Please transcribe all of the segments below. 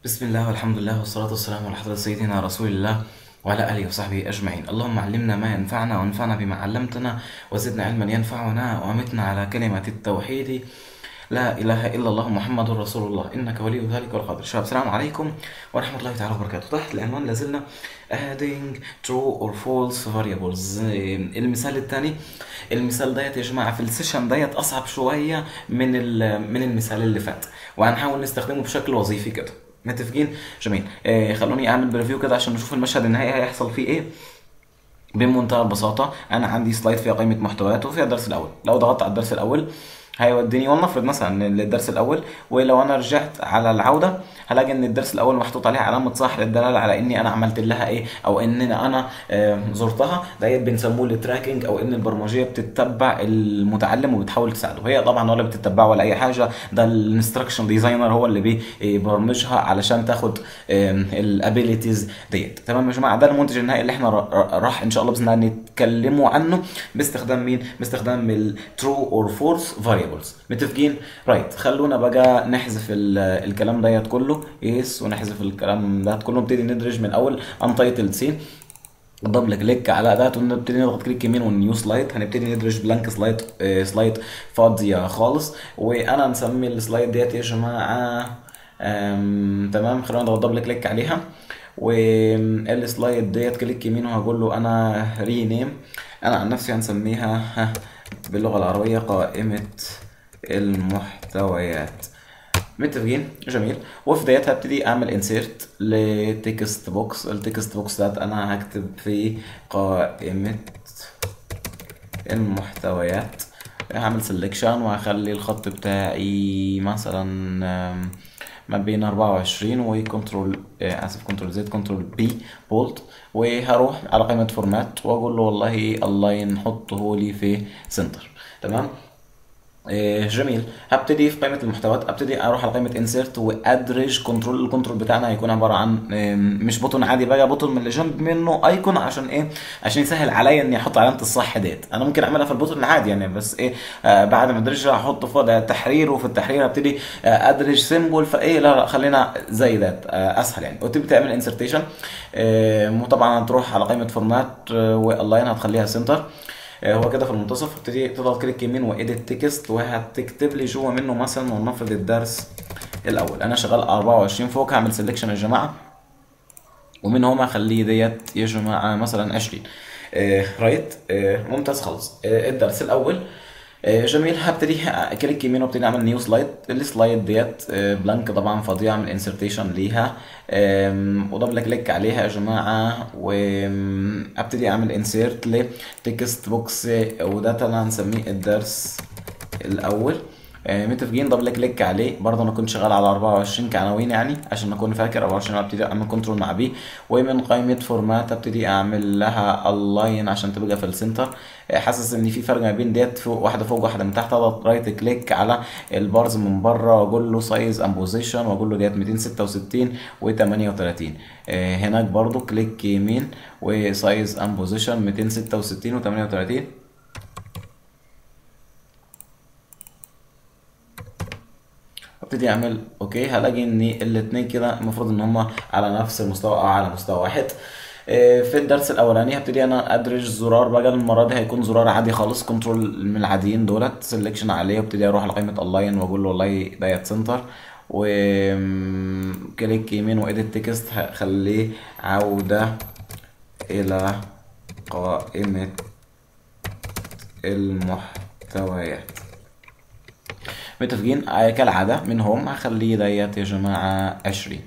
بسم الله والحمد لله والصلاة والسلام على حضرة سيدنا رسول الله وعلى آله وصحبه أجمعين اللهم علمنا ما ينفعنا وانفعنا بما علمتنا وزدنا علما ينفعنا وأمتنا على كلمة التوحيد لا إله إلا الله محمد رسول الله إنك ولي ذلك والقدر شباب السلام عليكم ورحمة الله تعالى وبركاته تحت العنوان لازلنا adding true or false variables المثال الثاني المثال ديت يا جماعة في السيشن ديت أصعب شوية من ال- من المثال اللي فات وهنحاول نستخدمه بشكل وظيفي كده متفقين جميل آه خلوني اعمل بريفيو كده عشان نشوف المشهد النهائي هيحصل فيه ايه بمنتهى البساطة أنا عندي سلايد فيها قائمة محتويات وفيها الدرس الأول لو ضغطت على الدرس الأول هيوديني ولنفرض مثلا للدرس الأول ولو أنا رجعت على العودة هلاقي إن الدرس الأول محطوط عليه علامة صح للدلالة على إني أنا عملت لها إيه أو إن أنا آه، زرتها ديت بنسموه التراكنج أو إن البرمجية بتتبع المتعلم وبتحاول تساعده هي طبعا ولا بتتبعه ولا أي حاجة ده الانستراكشن ديزاينر هو اللي بيبرمجها علشان تاخد الابيليتيز ديت تمام يا جماعه ده المنتج النهائي اللي احنا ر- ر- راح ان شاء الله باذن الله نتكلموا عنه باستخدام مين باستخدام الترو اور فورس فاريبلز متفقين رايت خلونا بقى نحذف ال- الكلام ديت كله يس ونحذف الكلام ده كله نبتدي ندرج من اول انتايتلد سين دبل كليك على ده ونبتدي نضغط كليك يمين ونيو سلايد هنبتدي ندرج بلانك سلايد آه، سلايد فاضيه خالص وانا نسمي السلايد ديت يا جماعه آم، تمام خلونا نضغط دبل كليك عليها والسلايد ديت كليك يمين وهقول له انا رينيم انا عن نفسي هنسميها ها، باللغه العربيه قائمه المحتويات متفقين جميل وفي بدايتها ابتدي اعمل انسيرت لتكست بوكس التكست بوكس ده انا هكتب فيه قائمة المحتويات هعمل سelection وهخلي الخط بتاعي مثلا آم، ما بين 24 وكنترول آه، اسف كنترول زد كنترول بي بولت وهروح على قائمة فورمات واقول له والله اللاين حطه لي في سنتر تمام إيه، جميل هبتدي في قائمه المحتويات ابتدي اروح على قائمه انسيرت وادرج كنترول الكنترول بتاعنا هيكون عباره عن إيه، مش بوتون عادي بقى بوتون من اللي جنب منه ايكون عشان ايه عشان يسهل عليا اني احط علامه الصح ديت انا ممكن اعملها في البوتون العادي يعني بس ايه آه بعد ما ادرجها احط فوق ده تحرير وفي التحرير ابتدي آه ادرج سيمبل فايه لا لا خلينا زي ذات آه اسهل يعني وتبتدي تعمل انسرتيشن وطبعا هتروح على قائمه فورمات والاين هتخليها سنتر آه، هو كده في المنتصف هتبتدي تضغط كليك يمين وايديت تكست وهتكتب لي جوه منه مثلا ولنفرض الدرس الاول انا شغال 24 فوق هعمل سيلكشن يا جماعه ومن هما اخليه ديت يا جماعه مثلا 20 آه رايت آه ممتاز خالص آه الدرس الاول آه جميل هبتدي كليك يمين وابتدي اعمل نيو سلايد السلايد ديت آه بلانك طبعا فاضيه اعمل انسرتيشن ليها آم، ودبل كليك عليها يا جماعه وابتدي اعمل انسيرت لتكست بوكس وده انا هنسميه الدرس الاول آه، متفقين دبل كليك عليه برضه انا كنت شغال على 24 كعناوين يعني عشان اكون فاكر 24 ابتدي اعمل كنترول مع بي ومن قائمه فورمات ابتدي اعمل لها الاين عشان تبقى في السنتر آه، حاسس ان في فرق ما بين ديت فوق واحده فوق واحده من تحت اضغط رايت كليك على البارز من بره واقول له سايز اند بوزيشن واقول له ديت 266 و38 هناك برضه كليك يمين وسايز اند بوزيشن 266 و38 ابتدي اعمل اوكي هلاقي ان الاتنين كده المفروض ان هما على نفس المستوى او على مستوى واحد إيه، في الدرس الاولاني هبتدي انا ادرج زرار بقى المره دي هيكون زرار عادي خالص كنترول من العاديين دولت سelection عليه وابتدي اروح على قائمه الاين واقول له والله ديت سنتر وكليك يمين وايديت تكست هخليه عوده الى قائمه المحتويات متفقين آه، كالعادة من هوم هخليه ديت يا جماعة عشرين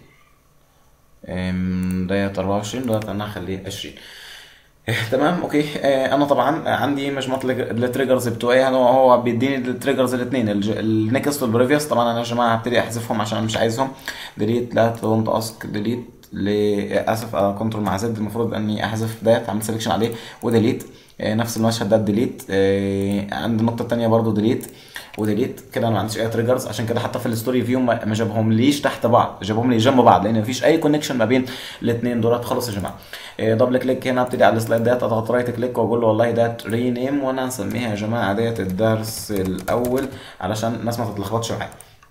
أم، ديت أربعة وعشرين ديت أنا هخليه عشرين إيه، تمام اوكي آه، انا طبعا عندي مجموعه الج- التريجرز بتوعي يعني هو هو بيديني التريجرز الاثنين النكست والبريفيوس طبعا انا يا جماعه هبتدي احذفهم عشان انا مش عايزهم ديليت لا دونت اسك ديليت لاسف كنترول مع زد المفروض اني احذف ديت اعمل سيلكشن عليه وديليت آه، نفس المشهد ده ديليت عند النقطه الثانيه برضو ديليت وديليت كده انا ما عنديش اي تريجرز عشان كده حتى في الستوري فيو ما ما جابهم ليش تحت بعض جابهم لي جنب بعض لان مفيش اي كونكشن ما بين الاثنين دولت خلاص يا جماعه إيه، دبل كليك هنا ابتدي على السلايد ديت اضغط رايت كليك واقول له والله ده رينيم وانا هسميها يا جماعه ديت الدرس الاول علشان الناس ما تتلخبطش معايا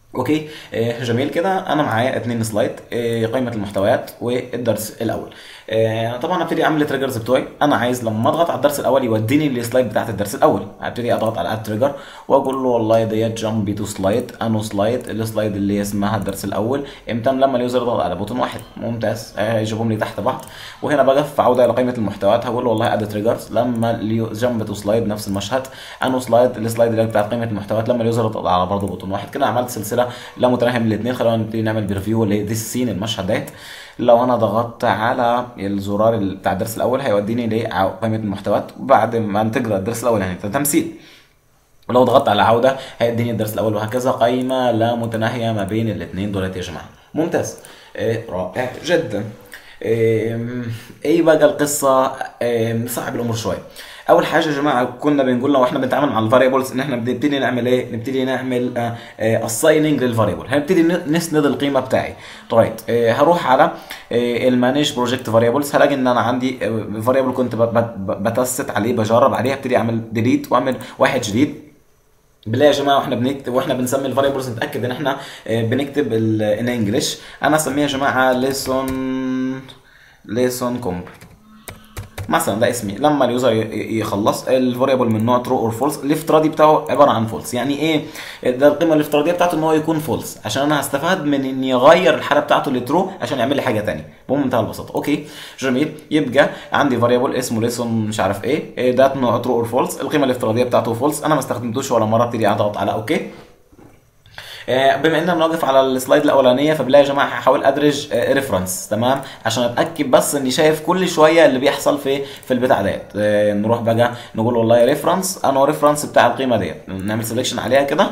اوكي آه جميل كده انا معايا اتنين سلايد آه قائمه المحتويات والدرس الاول آه طبعا هبتدي اعمل التريجرز بتوعي انا عايز لما اضغط على الدرس الاول يوديني للسلايد بتاعت الدرس الاول هبتدي اضغط على اد تريجر واقول له والله ديت جامب تو سلايد انو سلايد السلايد اللي اسمها الدرس الاول امتى لما اليوزر يضغط على بوتون واحد ممتاز هيجيبهم لي تحت بعض وهنا بقى في عوده الى قائمه المحتويات هقول له والله اد تريجرز لما جامب تو سلايد نفس المشهد انو سلايد السلايد اللي بتاعت قائمه المحتويات لما اليوزر يضغط على برضه بوتون واحد كده عملت سلسله لا متناهيه من الاثنين خلونا نبتدي نعمل بريفيو لدي السين المشهد ديت لو انا ضغطت على الزرار بتاع الدرس الاول هيوديني لقائمه المحتويات بعد ما تقرا الدرس الاول يعني تمثيل ولو ضغطت على عوده هيديني الدرس الاول وهكذا قائمه لا متناهيه ما بين الاثنين دولت يا جماعه ممتاز إيه رائع جدا إيه, ايه بقى القصه إيه نصعب الامور شويه اول حاجه يا جماعه كنا بنقول لو احنا بنتعامل مع الفاريبلز ان احنا بنبتدي نعمل ايه نبتدي نعمل اسايننج للفاريبل هنبتدي نسند القيمه بتاعي طيب آه هروح على المانج بروجكت فاريبلز هلاقي ان انا عندي فاريبل كنت بتست عليه بجرب عليه هبتدي اعمل ديليت واعمل واحد جديد بالله يا جماعه واحنا بنكتب واحنا بنسمي الفاريبلز نتاكد ان احنا بنكتب ان انجلش انا اسميها يا جماعه ليسون ليسون كومب مثلا ده اسمي لما اليوزر يخلص الفاريبل من نوع ترو اور فولس الافتراضي بتاعه عباره عن فولس يعني ايه ده القيمه الافتراضيه بتاعته ان هو يكون فولس عشان انا هستفاد من اني اغير الحاله بتاعته لترو عشان يعمل لي حاجه ثانيه بمنتهى البساطه اوكي جميل يبقى عندي فاريبل اسمه ليسون مش عارف ايه ده نوع ترو اور فولس القيمه الافتراضيه بتاعته فولس انا ما استخدمتوش ولا مره ابتدي اضغط على اوكي بما اننا بنوقف على السلايد الاولانيه فبالله يا جماعه هحاول ادرج ريفرنس تمام عشان اتاكد بس اني شايف كل شويه اللي بيحصل في في البتاع ديت نروح بقى نقول والله ريفرنس انا ريفرنس بتاع القيمه ديت نعمل سelection عليها كده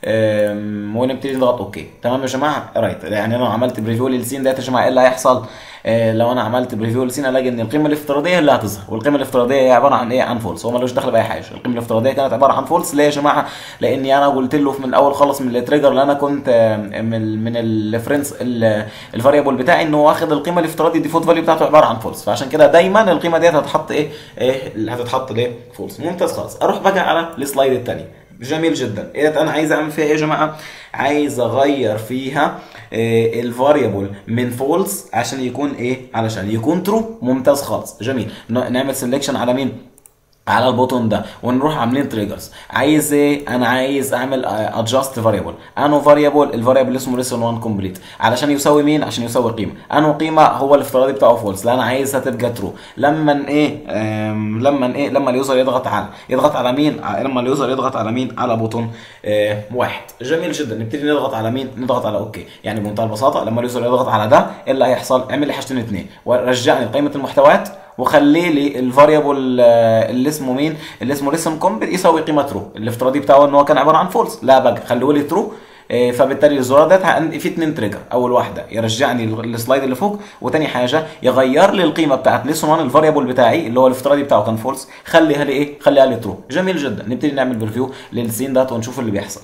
ونبتدي نضغط اوكي تمام يا جماعه رايت يعني انا لو عملت بريفيو للسين ديت يا جماعه ايه اللي هيحصل لو انا عملت بريفيو للسين الاقي ان القيمه الافتراضيه اللي هتظهر والقيمه الافتراضيه هي عباره عن ايه عن فولس هو ملوش دخل باي حاجه القيمه الافتراضيه كانت عباره عن فولس ليه يا جماعه لاني انا قلت له من الاول خالص من التريجر اللي انا كنت من من الريفرنس الفاريبل بتاعي ان هو واخد القيمه الافتراضي الديفولت فاليو بتاعته عباره عن فولس فعشان كده دايما القيمه ديت هتتحط ايه ايه اللي هتتحط ليه فولس ممتاز خالص اروح بقى على السلايد الثاني جميل جدا ايه انا عايز اعمل فيها ايه يا جماعه عايز اغير فيها إيه الفاريبل من فولس عشان يكون ايه علشان يكون ترو ممتاز خالص جميل نعمل سelection على مين على البوتون ده ونروح عاملين تريجرز عايز ايه انا عايز اعمل ادجاست فاريبل انو فاريبل الفاريبل اسمه ليسون 1 كومبليت علشان يساوي مين عشان يساوي قيمه انو قيمه هو الافتراضي بتاعه فولس لا انا عايزها تبقى ترو لما ايه لما ايه لما اليوزر يضغط على يضغط على مين لما اليوزر يضغط على مين على بوتون اه واحد جميل جدا نبتدي نضغط على مين نضغط على اوكي يعني بمنتهى البساطه لما اليوزر يضغط على ده ايه اللي هيحصل اعمل لي حاجتين اثنين ورجعني لقيمه المحتويات وخلي لي الفاريبل اللي اسمه مين اللي اسمه ليسن كومبل يساوي قيمه ترو الافتراضي بتاعه ان هو كان عباره عن فولس لا بقى خليه لي ترو فبالتالي الزرار ده في اثنين تريجر اول واحده يرجعني السلايد اللي فوق وتاني حاجه يغير لي القيمه بتاعت ليسون 1 الفاريبل بتاعي اللي هو الافتراضي بتاعه كان فولس خليها لي ايه خليها لي ترو جميل جدا نبتدي نعمل بريفيو للسين ده ونشوف اللي بيحصل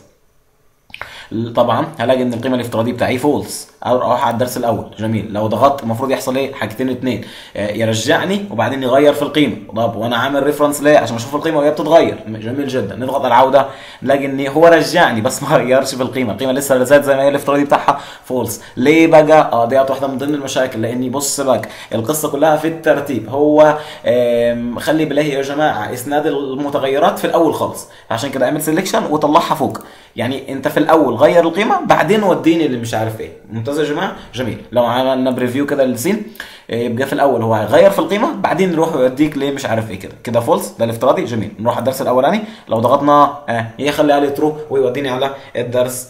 طبعا هلاقي ان القيمه الافتراضيه بتاعي فولس اروح على الدرس الاول جميل لو ضغطت المفروض يحصل ايه حاجتين اتنين يرجعني وبعدين يغير في القيمه طب وانا عامل ريفرنس ليه عشان اشوف القيمه وهي بتتغير جميل جدا نضغط على العوده نلاقي ان هو رجعني بس ما غيرش في القيمه القيمه لسه لا زالت زي ما هي الافتراضي بتاعها فولس ليه بقى اه ديت واحده من ضمن المشاكل لاني بص بقى القصه كلها في الترتيب هو خلي بالله يا جماعه اسناد المتغيرات في الاول خالص عشان كده اعمل سيلكشن وطلعها فوق يعني انت في الاول غير القيمه بعدين وديني اللي مش عارف ايه ممتاز يا جماعه جميل لو عملنا بريفيو كده للسين يبقى في الاول هو هيغير في القيمه بعدين يروح يوديك ليه مش عارف ايه كده كده فولس ده الافتراضي جميل نروح على الدرس الاولاني لو ضغطنا اه يخلي عليه ترو ويوديني على الدرس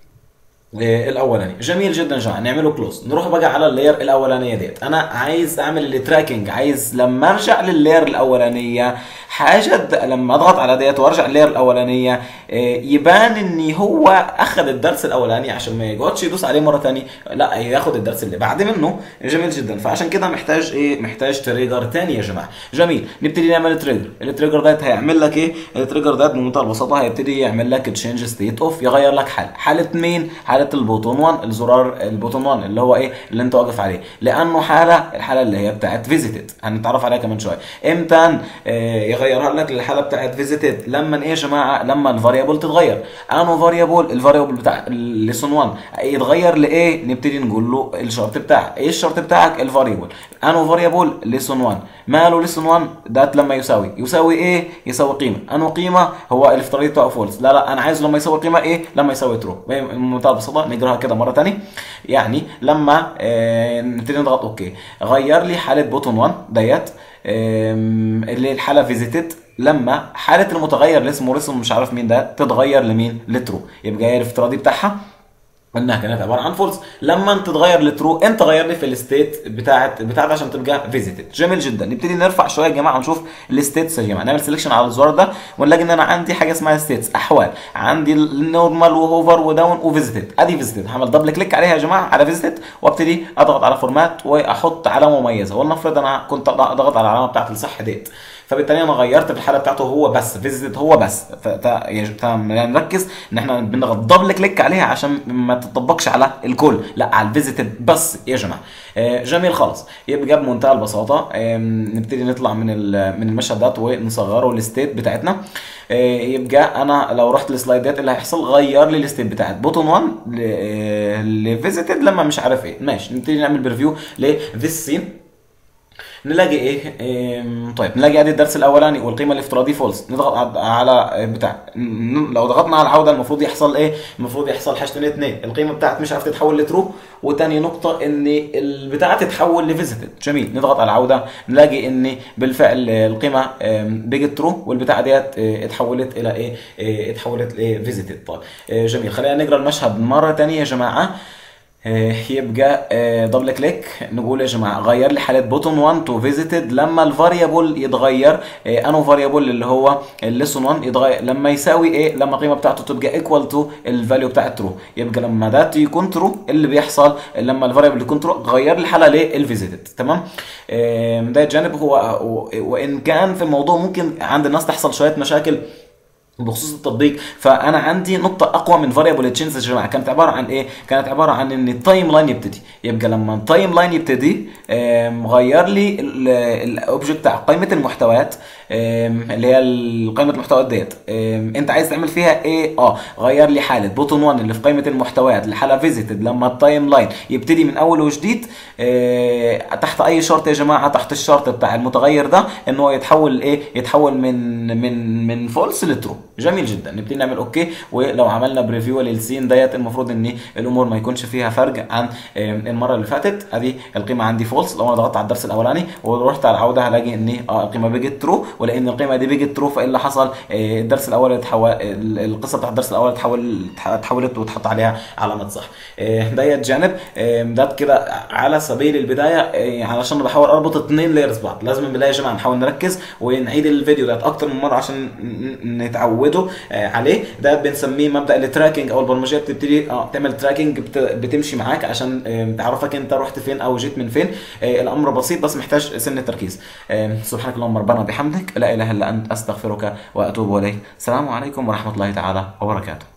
الاولاني جميل جدا جماعه نعمله كلوز نروح بقى على اللاير الاولانيه ديت انا عايز اعمل التراكنج عايز لما ارجع لللاير الاولانيه حاجه لما اضغط على ديت وارجع لللاير الاولانيه يبان ان هو اخذ الدرس الاولاني عشان ما يقعدش يدوس عليه مره ثانيه لا ياخد الدرس اللي بعد منه جميل جدا فعشان كده محتاج ايه محتاج تريجر ثاني يا جماعه جميل نبتدي نعمل تريجر التريجر ديت هيعمل لك ايه التريجر ديت بمنتهى البساطه هيبتدي يعمل لك تشينج ستيت اوف يغير لك حاله حاله مين حاله البوتون 1 الزرار البوتون 1 اللي هو ايه اللي انت واقف عليه لانه حاله الحاله اللي هي بتاعت فيزيتد هنتعرف عليها كمان شويه امتى غيرها لك للحاله بتاعت فيزيتد لما ايه يا جماعه لما الفاريبل تتغير انو فاريبل الفاريبل بتاع ليسون 1 يتغير لايه نبتدي نقول له الشرط بتاعك ايه الشرط بتاعك الفاريبل انو فاريبل ليسون 1 ماله ليسون 1 دات لما يساوي يساوي ايه يساوي قيمه انو قيمه هو الافتراضي بتاعه فولس لا لا انا عايزه لما يساوي قيمه ايه لما يساوي ترو بمنتهى البساطه نقراها كده مره ثانيه يعني لما آه نبتدي نضغط اوكي غير لي حاله بوتون 1 ديت اللي الحاله فيزيتد لما حاله المتغير اللي اسمه رسم مش عارف مين ده تتغير لمين لترو يبقى هي الافتراضي بتاعها انها كانت عباره عن فولس لما انت تغير لترو انت غير لي في الستيت بتاعت بتاعت عشان تبقى فيزيتد جميل جدا نبتدي نرفع شويه يا جماعه ونشوف الستيتس يا جماعه نعمل سيلكشن على الزرار ده ونلاقي ان انا عندي حاجه اسمها ستيتس احوال عندي النورمال وهوفر وداون وفيزيتد ادي فيزيتد هعمل دبل كليك عليها يا جماعه على فيزيتد وابتدي اضغط على فورمات واحط علامه مميزه ولنفرض انا كنت اضغط على العلامه بتاعت الصح ديت فبالتالي انا غيرت في الحاله بتاعته هو بس فيزيت هو بس يعني نركز ان احنا بنضغط دبل كليك عليها عشان ما تطبقش على الكل لا على الفيزيت بس يا جماعه جميل خالص يبقى بمنتهى البساطه نبتدي نطلع من من المشهد ده ونصغره الستيت بتاعتنا يبقى انا لو رحت السلايدات اللي هيحصل غير لي الستيت بتاعت بوتون 1 لفيزيتد لما مش عارف ايه ماشي نبتدي نعمل بريفيو لذيس سين نلاقي ايه, إيه طيب نلاقي ادي الدرس الاولاني والقيمه الافتراضي فولس نضغط على بتاع لو ضغطنا على العوده المفروض يحصل ايه المفروض يحصل حاجتين اثنين القيمه بتاعت مش عارف تتحول لترو وتاني نقطه ان البتاعه تتحول لفيزيتد جميل نضغط على العوده نلاقي ان بالفعل القيمه بقت ترو والبتاعه ديت اتحولت الى ايه اتحولت لفيزيتد طيب جميل خلينا نقرا المشهد مره ثانيه يا جماعه يبقى دبل كليك نقول يا جماعه غير لي حاله بوتون 1 تو فيزيتد لما الفاريبل يتغير انو فاريبل اللي هو الليسون 1 يتغير لما يساوي ايه لما القيمه بتاعته تبقى ايكوال تو الفاليو بتاع ترو يبقى لما ده يكون ترو اللي بيحصل لما الفاريبل يكون ترو غير لي الحاله للفيزيتد تمام ده جانب هو وان كان في الموضوع ممكن عند الناس تحصل شويه مشاكل بخصوص التطبيق فانا عندي نقطه اقوى من فاريبل تشينجز يا جماعه كانت عباره عن ايه كانت عباره عن ان التايم لاين يبتدي يبقى لما التايم لاين يبتدي غير لي الاوبجكت بتاع قائمه المحتويات اللي هي قائمه المحتويات ديت انت عايز تعمل فيها ايه اه غير لي حاله بوتون 1 اللي في قائمه المحتويات لحاله فيزيتد لما التايم لاين يبتدي من اول وجديد تحت اي شرط يا جماعه تحت الشرط بتاع المتغير ده ان هو يتحول ايه يتحول من من من فولس لترو جميل جدا نبتدي نعمل اوكي ولو عملنا بريفيو للسين ديت المفروض ان الامور ما يكونش فيها فرق عن المره اللي فاتت ادي القيمه عندي فولس لو انا ضغطت على الدرس الاولاني ورحت على العوده هلاقي ان اه القيمه بقت ترو ولان القيمه دي بقت ترو فايه اللي حصل الدرس الاول اتحول القصه بتاعت الدرس الاول اتحول اتحولت وتحط عليها علامه صح ديت جانب ده كده على سبيل البدايه علشان بحاول اربط اثنين لايرز بعض لازم بالله يا جماعه نحاول نركز ونعيد الفيديو ده اكتر من مره عشان نتعودوا عليه ده بنسميه مبدا التراكنج او البرمجيه بتبتدي اه تعمل تراكنج بتمشي معاك عشان تعرفك انت رحت فين او جيت من فين الامر بسيط بس محتاج سن تركيز سبحانك اللهم ربنا بحمدك لا اله الا انت استغفرك واتوب اليك السلام عليكم ورحمه الله تعالى وبركاته